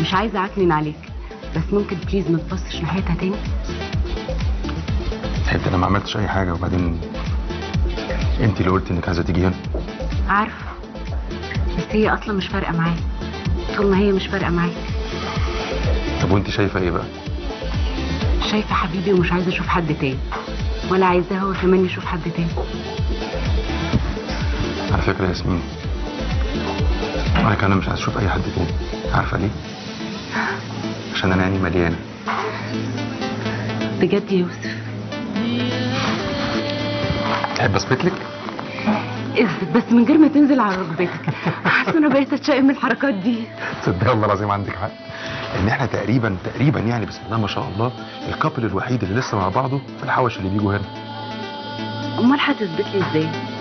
مش عايزه اعكنن عليك بس ممكن بليز ما تبصش ناحيتها تاني حبيبتي انا ما عملتش اي حاجه وبعدين انت اللي قلت انك عايزه تيجي هنا عارفه بس هي اصلا مش فارقه معايا طول ما هي مش فارقه معايا طب وانت شايفه ايه بقى شايفه حبيبي ومش عايزه اشوف حد تاني ولا عايزاه هو كمان يشوف حد تاني على فكره يا ياسمين انا كمان مش عايز اشوف اي حد تاني عارفه ليه عشان انا عيني مليانه بجد يا يوسف تحب اثبت لك اثبت بس من غير ما تنزل على ركبتك حاسه انا بقيت اتشائم من الحركات دي تصدق والله العظيم عندك حق ان احنا تقريبا تقريبا يعني بسم الله ما شاء الله الكابل الوحيد اللي لسه مع بعضه في الحوش اللي بيجوا هنا امال هتثبت لي ازاي